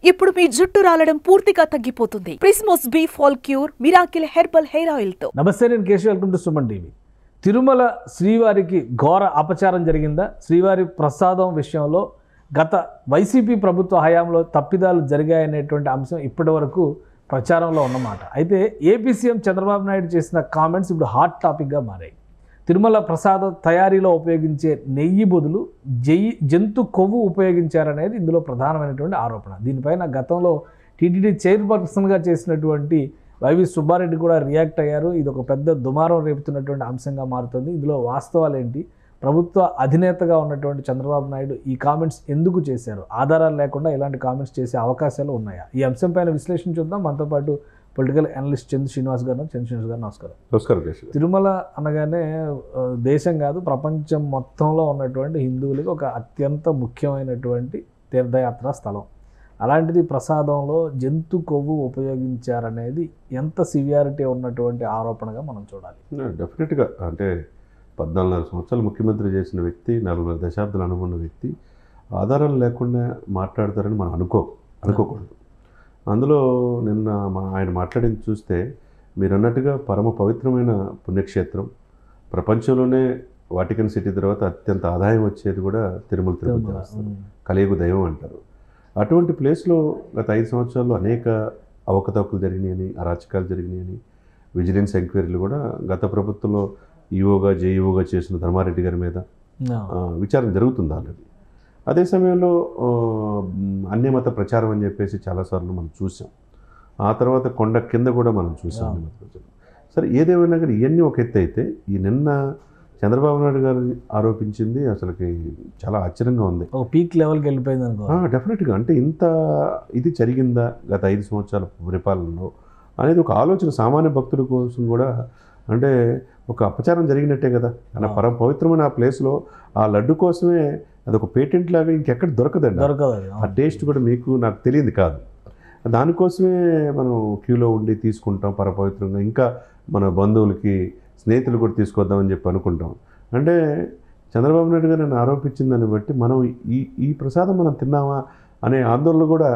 ఇప్పుడు మీ జుట్టు రాలడం పూర్తిగా తగ్గిపోతుంది ప్రిస్మోస్ బీ fall cure miracle herbal hair oil తో నమస్తే నేను Keshav welcome to Suman TV Tirumala శ్రీవారికి ఘోర అపచారం జరిగిందా శ్రీవారి ప్రసాదం విషయంలో గత వైసీపీ ప్రభుత్వ హయాంలో తప్పిదాలు జరిగాయనేటువంటి అంశం ఇప్పటి వరకు ప్రచారంలో ఉన్నమాట అయితే ఏపీ సీఎం చంద్రబాబు నాయుడు చేసిన కామెంట్స్ ఇప్పుడు హాట్ టాపిక్గా మారాయి తిరుమల ప్రసాద తయారీలో ఉపయోగించే నెయ్యి బదులు జయి జంతు కొవ్వు ఉపయోగించారనేది ఇందులో ప్రధానమైనటువంటి ఆరోపణ దీనిపైన గతంలో టీటీడీ చైర్పర్సన్గా చేసినటువంటి వైవి సుబ్బారెడ్డి కూడా రియాక్ట్ అయ్యారు ఇది ఒక పెద్ద దుమారం రేపుతున్నటువంటి అంశంగా మారుతుంది ఇందులో వాస్తవాలు ఏంటి ప్రభుత్వ అధినేతగా ఉన్నటువంటి చంద్రబాబు నాయుడు ఈ కామెంట్స్ ఎందుకు చేశారు ఆధారాలు లేకుండా ఇలాంటి కామెంట్స్ చేసే అవకాశాలు ఉన్నాయా ఈ అంశం పైన విశ్లేషణ చూద్దాం మనతో పాటు పొలిటికల్ అనలిస్ట్ చంద్ర శ్రీనివాస్ గారు చంద్ర శ్రీనివాస్ గారు నమస్కారం నమస్కారం కేశవ్ తిరుమల అనగానే ఆ, దేశం కాదు ప్రపంచం మొత్తంలో ఉన్నటువంటి హిందువులకి ఒక అత్యంత ముఖ్యమైనటువంటి తీర్థయాత్ర స్థలం అలాంటిది ప్రసాదంలో జంతు కొవ్వు ఉపయోగించారనేది ఎంత సివియారిటీ ఉన్నటువంటి ఆరోపణగా మనం చూడాలి డెఫినెట్గా అంటే పద్నాలుగున్నర సంవత్సరాలు ముఖ్యమంత్రి చేసిన వ్యక్తి నాలుగున్నర దశాబ్దాలు అనుకున్న వ్యక్తి ఆధారాలు లేకుండా మాట్లాడతారని మనం అనుకో అనుకోకూడదు అందులో నిన్న మా ఆయన మాట్లాడింది చూస్తే మీరు అన్నట్టుగా పరమ పవిత్రమైన పుణ్యక్షేత్రం ప్రపంచంలోనే వాటికన్ సిటీ తర్వాత అత్యంత ఆదాయం వచ్చేది కూడా తిరుమల తిరుపతి దేవస్థానం కలియుగ దైవం అంటారు అటువంటి ప్లేస్లో గత ఐదు సంవత్సరాల్లో అనేక అవకతవకలు జరిగినాయని అరాచకాలు జరిగినాయని విజిలెన్స్ ఎంక్వైరీలు కూడా గత ప్రభుత్వంలో ఈఓగా జేఈఓగా చేసిన ధర్మారెడ్డి గారి మీద ఆ, విచారణ జరుగుతుంది ఆల్రెడీ అదే సమయంలో ఆ, మ్, అన్యమత ప్రచారం అని చెప్పేసి చాలాసార్లు మనం చూసాం ఆ తర్వాత కొండ కింద కూడా మనం చూసాం అన్యమత ప్రచారం సరే ఏదేమైనా కానీ ఇవన్నీ ఒక ఎత్తు అయితే ఈ నిన్న చంద్రబాబు నాయుడు గారు ఆరోపించింది అసలుకి చాలా ఆశ్చర్యంగా ఉంది ఒక పీక్ లెవెల్కి వెళ్ళిపోయింది అనుకో ఆ, డెఫినెట్గా అంటే ఇంత ఇది జరిగిందా గత ఐదు సంవత్సరాల పరిపాలనలో అనేది ఒక ఆలోచన సామాన్య భక్తుల కోసం కూడా అంటే ఒక అపచారం జరిగినట్టే కదా అలా ఆ. పరమ పవిత్రమైన ఆ ప్లేస్లో ఆ లడ్డు కోసమే అదొక పేటెంట్ లాగా ఇంకెక్కడ దొరకదండి దొరకదు అది ఆ టేస్ట్ కూడా మీకు నాకు తెలియదు కాదు దానికోసమే మనం క్యూలో ఉండి తీసుకుంటాం పరపవిత్రంగా ఇంకా మన బంధువులకి స్నేహితులు కూడా తీసుకొద్దామని చెప్పి అనుకుంటాం అంటే చంద్రబాబు నాయుడు గారు నన్ను ఆరోపించిన దాన్ని బట్టి మనం ఈ ఈ ప్రసాదం మనం తిన్నామా అనే ఆందోళన కూడా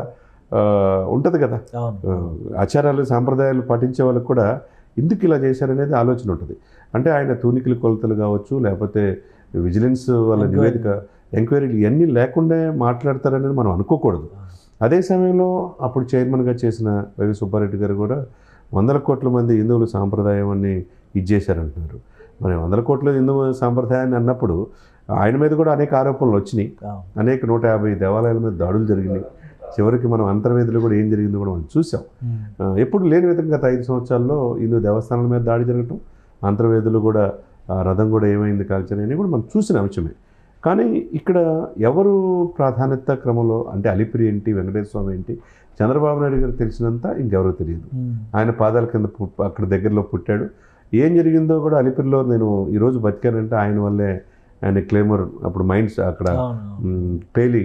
ఉంటుంది కదా అవును ఆ, ఆచారాలు సాంప్రదాయాలు పాటించే వాళ్ళకి కూడా ఎందుకు ఇలా చేశారనేది ఆలోచన ఉంటుంది అంటే ఆయన తూనికల కొలతలు కావచ్చు లేకపోతే విజిలెన్స్ వాళ్ళ Enquiry. నివేదిక ఎంక్వైరీలు ఇవన్నీ లేకుండా మాట్లాడతారనేది మనం అనుకోకూడదు అదే సమయంలో అప్పుడు చైర్మన్గా చేసిన వైవి సుబ్బారెడ్డి గారు కూడా వందల కోట్ల మంది హిందువుల సాంప్రదాయం అని ఇచ్చేశారంటున్నారు మరి వందల కోట్ల హిందూ సాంప్రదాయాన్ని అన్నప్పుడు ఆయన మీద కూడా అనేక ఆరోపణలు వచ్చినాయి అవును. అనేక నూట యాభై దేవాలయాల మీద దాడులు జరిగినాయి చివరికి మనం అంతర్వేదిలో కూడా ఏం జరిగిందో కూడా మనం చూసాం ఉమ్. ఆ, ఎప్పుడు లేని విధంగా గత ఐదు సంవత్సరాల్లో హిందూ దేవస్థానాల మీద దాడి జరగటం అంతర్వేదులు కూడా ఆ రథం కూడా ఏమైంది కాల్చర్ అని కూడా మనం చూసిన అంశమే కానీ ఇక్కడ ఎవరు ప్రాధాన్యత క్రమంలో అంటే అలిపిరి ఏంటి వెంకటేశ్వర స్వామి ఏంటి చంద్రబాబు నాయుడు గారు తెలిసినంత ఇంకెవరో తెలియదు ఉమ్. ఆయన పాదాల కింద పు- అక్కడ దగ్గరలో పుట్టాడు ఏం జరిగిందో కూడా అలిపిరిలో నేను ఈరోజు బతికానంటే ఆయన వల్లే ఆయన క్లేమర్ అప్పుడు మైండ్స్ అక్కడ అవును మ్, పేలి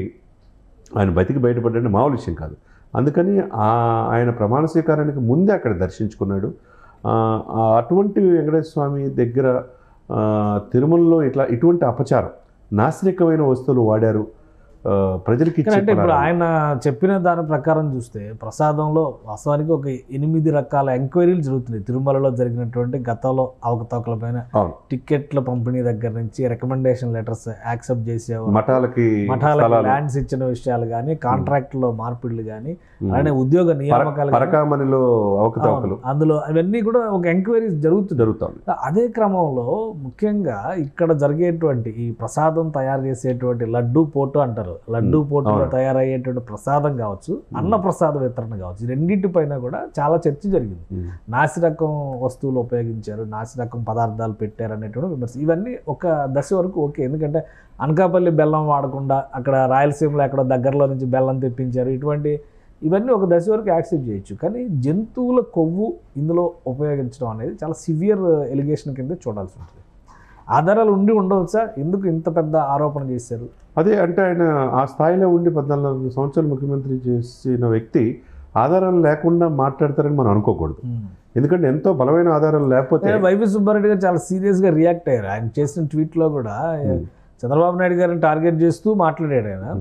ఆయన బతికి బయటపడ్డాడు మామూలు విషయం కాదు అందుకని ఆ ఆయన ప్రమాణ స్వీకారానికి ముందే అక్కడ దర్శించుకున్నాడు ఆ, ఆ అటువంటి వెంకటేశ్వర స్వామి దగ్గర ఆ, తిరుమలలో ఇట్లా ఇటువంటి అపచారం నాస్తికమైన వస్తువులు వాడారు ఆ, ప్రజలకి కానీ అంటే ఇప్పుడు చెప్పాలని. ఆయన చెప్పిన దాని ప్రకారం చూస్తే ప్రసాదంలో వాస్తవానికి ఒక ఎనిమిది రకాల ఎంక్వైరీలు జరుగుతున్నాయి తిరుమలలో జరిగినటువంటి గతంలో అవకతవకల పైన అవును టికెట్ల పంపిణీ దగ్గర నుంచి రికమెండేషన్ లెటర్స్ యాక్సెప్ట్ చేసేవారు మఠాలకి మఠాలకి స్థలాలు ల్యాండ్స్ ఇచ్చిన విషయాలు కానీ కాంట్రాక్ట్లో మార్పిడ్లు కానీ మ్, అలానే ఉద్యోగ పర- నియామకాలు గానీ, పరకామణిలో అవకతవకలు అవును, అందులో అవన్నీ కూడా ఒక ఎంక్వైరీస్ జరుగుతుంది జరుగుతాయి అదే క్రమంలో ముఖ్యంగా ఇక్కడ జరిగేటువంటి ఈ ప్రసాదం తయారు చేసేటువంటి లడ్డు పోటు అంటారు లడ్డు మ్మ్. పోటులో అవును. తయారయ్యేటువంటి ప్రసాదం కావచ్చు అన్న ప్రసాద వితరణ కావచ్చు ఈ రెండింటిపైన కూడా చాలా చర్చ జరిగింది మ్, నాసిరకం వస్తువులు ఉపయోగించారు నాసిరకం పదార్థాలు పెట్టారు అనేటువంటి విమర్శ ఇవన్నీ ఒక దశ వరకు ఓకే ఎందుకంటే అనకాపల్లి బెల్లం వాడకుండా అక్కడ రాయలసీమలో ఎక్కడ దగ్గరలో నుంచి బెల్లం తెప్పించారు ఇటువంటి ఇవన్నీ ఒక దశ వరకు యాక్సెప్ట్ చేయొచ్చు కానీ జంతువుల కొవ్వు ఇందులో ఉపయోగించడం అనేది చాలా సివియర్ ఎలిగేషన్ కింద చూడాల్సి ఉంటుంది ఆధారాలు ఉండి ఉండవచ్చా ఎందుకు ఇంత పెద్ద ఆరోపణ చేశారు అదే అంటే ఆయన ఆ స్థాయిలో ఉండి పద్నాలుగు సంవత్సరాలు ముఖ్యమంత్రి చేసిన వ్యక్తి ఆధారాలు లేకుండా మాట్లాడతారని మనం అనుకోకూడదు ఎందుకంటే ఎంతో బలమైన ఆధారాలు లేకపోతే వైవి సుబ్బారెడ్డి గారు చాలా సీరియస్గా రియాక్ట్ అయ్యారు ఆయన చేసిన ట్వీట్లో కూడా Hmm. చంద్రబాబు నాయుడు గారిని టార్గెట్ చేస్తూ మాట్లాడాడు ఆయన ఉమ్,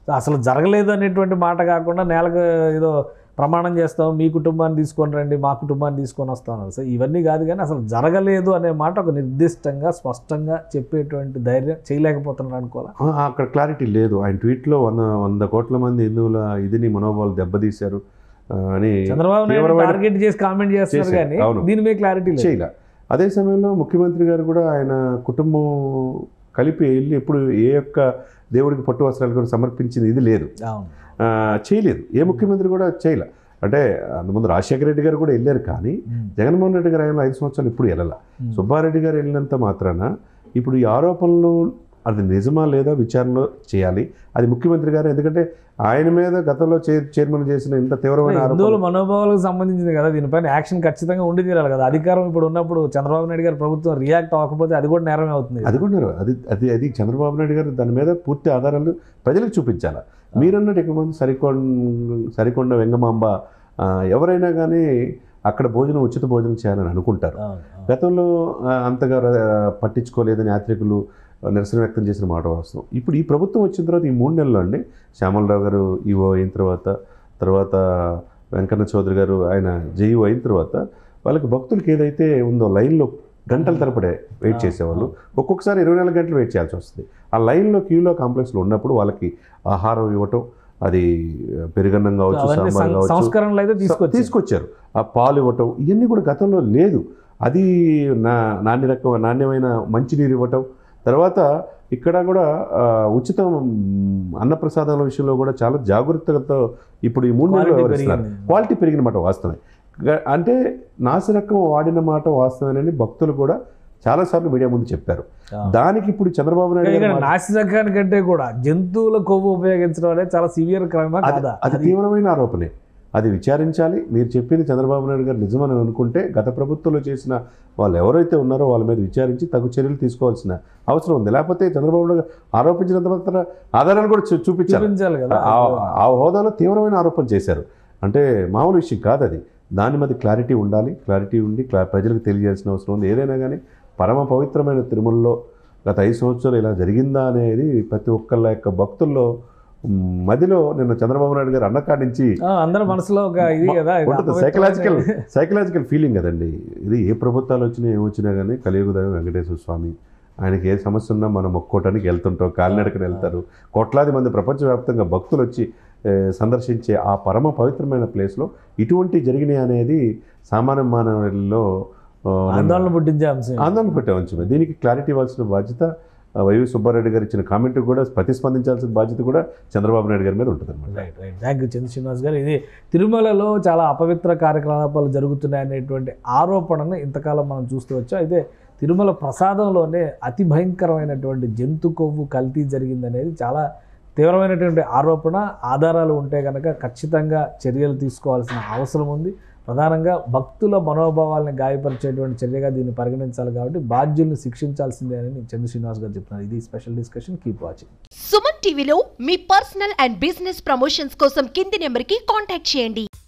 సో అసలు జరగలేదు అనేటువంటి మాట కాకుండా నేలకు ఏదో ప్రమాణం చేస్తాం మీ కుటుంబాన్ని తీసుకొని రండి మా కుటుంబాన్ని తీసుకొని వస్తాం సో ఇవన్నీ కాదు కానీ అసలు జరగలేదు అనే మాట ఒక నిర్దిష్టంగా స్పష్టంగా చెప్పేటువంటి ధైర్యం చేయలేకపోతున్నారు అనుకోవాలి ఆ, అక్కడ క్లారిటీ లేదు ఆయన ట్వీట్లో వంద వంద కోట్ల మంది హిందువుల ఇదిని మనోభావాలు దెబ్బతీశారు ఆ, అని చంద్రబాబు నాయుడు తీవ్రమైన- టార్గెట్ చేసి కామెంట్ చేస్తున్నారు చేశారు, కానీ అవును. దీని మీద క్లారిటీ లేదు చేయలే అదే సమయంలో ముఖ్యమంత్రి గారు కూడా ఆయన కుటుంబం కలిపి వెళ్ళి ఎప్పుడు ఏ యొక్క దేవుడికి పట్టు వస్త్రాలు కూడా సమర్పించింది ఇది లేదు అవును ఆ, చేయలేదు ఏ ముఖ్యమంత్రి కూడా చేయలే అంటే అంతకుముందు రాజశేఖర రెడ్డి గారు కూడా వెళ్ళారు కానీ ఉమ్. జగన్మోహన్ రెడ్డి గారు ఆయన ఐదు సంవత్సరాలు ఇప్పుడు వెళ్ళాల ఉమ్. సుబ్బారెడ్డి గారు వెళ్ళినంత మాత్రాన ఇప్పుడు ఈ ఆరోపణలు అది నిజమా లేదా విచారణలో చేయాలి అది ముఖ్యమంత్రి గారు ఎందుకంటే ఆయన మీద గతంలో చైర్ చైర్మన్ చేసిన ఇంత తీవ్రమైన హిందువుల ఆరోపణలు మనోభావాలకు సంబంధించింది కదా దీనిపైన యాక్షన్ ఖచ్చితంగా ఉండి తీరాలి కదా అధికారం ఇప్పుడు ఉన్నప్పుడు చంద్రబాబు నాయుడు గారు ప్రభుత్వం రియాక్ట్ అవ్వకపోతే అది కూడా నేరమే అవుతుంది అది కూడా ఉన్నారు. అది అది అది చంద్రబాబు నాయుడు గారు దాని మీద పూర్తి ఆధారాలు ప్రజలకు చూపించాలి మీరన్నట్టు ఎక్కువ మంది సరికొండ సరికొండ వెంగమాంబ ఆ, ఎవరైనా కానీ అక్కడ భోజనం ఉచిత భోజనం చేయాలని అనుకుంటారు అవును, అవును. గతంలో ఆ, అంతగా ఆ, పట్టించుకోలేదని యాత్రికులు నిరసన వ్యక్తం చేసిన మాట వాస్తవం ఇప్పుడు ఈ ప్రభుత్వం వచ్చిన తర్వాత ఈ మూడు నెలల్లో అండి శ్యామలరావు గారు ఈవో అయిన తర్వాత తర్వాత వెంకన్న చౌదరి గారు ఆయన జేయూ అయిన తర్వాత వాళ్ళకి భక్తులకి ఏదైతే ఉందో లైన్లో గంటల తరపడే వెయిట్ చేసేవాళ్ళు ఒక్కొక్కసారి ఇరవై నాలుగు గంటలు వెయిట్ చేయాల్సి వస్తుంది ఆ లైన్లో క్యూలో కాంప్లెక్స్లో ఉన్నప్పుడు వాళ్ళకి ఆహారం ఇవ్వటం అది పెరుగన్నం కావచ్చు అవన్నీ సాంబార్ సం- కావచ్చు సంస్కరణలు అయితే తీసుకొచ్చి తీసుకొచ్చారు ఆ పాలు ఇవ్వటం ఇవన్నీ కూడా గతంలో లేదు అది నా నాణ్య రకం నాణ్యమైన మంచినీరు ఇవ్వటం తర్వాత ఇక్కడ కూడా ఆ, ఉచితం అన్నప్రసాదాల విషయంలో కూడా చాలా జాగ్రత్తతో ఇప్పుడు ఈ మూడు నెలలు Quality వ్యవహరిస్తున్నారు పెరిగింది. క్వాలిటీ పెరిగిన మాట వాస్తవమే గ- అంటే నాసిరకం వాడిన మాట వాస్తవేనని భక్తులు కూడా చాలాసార్లు మీడియా ముందు చెప్పారు అవును. దానికి ఇప్పుడు చంద్రబాబు నాయుడు ఇక్కడ గారు మాట- నాసిరకానికంటే కూడా జంతువుల కొవ్వు ఉపయోగించడం అనేది చాలా సివియర్ క్రైమా అది కాదా అది తీవ్రమైన ఆరోపణే అది విచారించాలి మీరు చెప్పింది చంద్రబాబు నాయుడు గారు నిజమని అనుకుంటే గత ప్రభుత్వంలో చేసిన వాళ్ళు ఎవరైతే ఉన్నారో వాళ్ళ మీద విచారించి తగు చర్యలు తీసుకోవాల్సిన అవసరం ఉంది లేకపోతే చంద్రబాబు నాయుడు గారు ఆరోపించినంత మాత్రం ఆధారాలు కూడా చూ- చూపించాలి చూపించాలి కదా ఆ- ఆ హోదాలో తీవ్రమైన ఆరోపణ చేశారు అంటే మామూలు విషయం కాదు అది దాని మీద క్లారిటీ ఉండాలి క్లారిటీ ఉండి క్లా- ప్రజలకు తెలియజేయాల్సిన అవసరం ఉంది ఏదైనా కానీ పరమ పవిత్రమైన తిరుమలలో గత ఐదు సంవత్సరాలు ఇలా జరిగిందా అనేది ప్రతి ఒక్కళ్ళ యొక్క భక్తుల్లో మ్, మదిలో నిన్న చంద్రబాబు నాయుడు గారు అన్నకాడి నుంచి ఆ, అందరి మనసులో ఒక ఇది కదా ఇది ఉంటుంది అపవిత్రమైన- సైకలాజికల్ సైకలాజికల్ ఫీలింగ్ కదండి ఇది ఏ ప్రభుత్వాలు వచ్చినా ఏం వచ్చినా కానీ కలియుగ దైవం వెంకటేశ్వర స్వామి ఆయనకి ఏ సమస్య ఉన్నా మనం మొక్కోటానికి వెళ్తుంటాం కాలినడకని వెళ్తారు కోట్లాది మంది ప్రపంచవ్యాప్తంగా భక్తులు వచ్చి ఏ, సందర్శించే ఆ పరమ పవిత్రమైన ప్లేస్లో ఇటువంటి జరిగినాయి అనేది సామాన్య మానవుల్లో ఆ, నిన్న ఆందోళన పుట్టించే అంశం ఆందోళన పెట్టే అంశమే దీనికి క్లారిటీ ఇవ్వాల్సిన బాధ్యత ఆ, వైవి సుబ్బారెడ్డి గారు ఇచ్చిన కామెంట్ కూడా ప్రతిస్పందించాల్సిన బాధ్యత కూడా చంద్రబాబు నాయుడు గారి మీద ఉంటుంది right right thank you Chandra Srinivas గారు ఇది తిరుమలలో చాలా అపవిత్ర కార్యకలాపాలు జరుగుతున్నాయనేటువంటి ఆరోపణను ఇంతకాలం మనం చూస్తూ వచ్చాం అయితే తిరుమల ప్రసాదంలోనే అతి భయంకరమైనటువంటి జంతు కొవ్వు కల్తీ జరిగిందనేది చాలా తీవ్రమైనటువంటి ఆరోపణ ఆధారాలు ఉంటే కనుక ఖచ్చితంగా చర్యలు తీసుకోవాల్సిన అవసరం ఉంది ప్రధానంగా భక్తుల మనోభావాలను గాయపరిచేటువంటి చర్యగా దీన్ని పరిగణించాలి కాబట్టి బాధ్యుల్ని శిక్షించాల్సిందే అని చంద్ర శ్రీనివాస్ గారు చెప్తున్నారు ఇది special discussion keep watching Suman టీవీలో మీ పర్సనల్ అండ్ బిజినెస్ ప్రమోషన్స్ కోసం కింది నెంబర్కి కాంటాక్ట్ చేయండి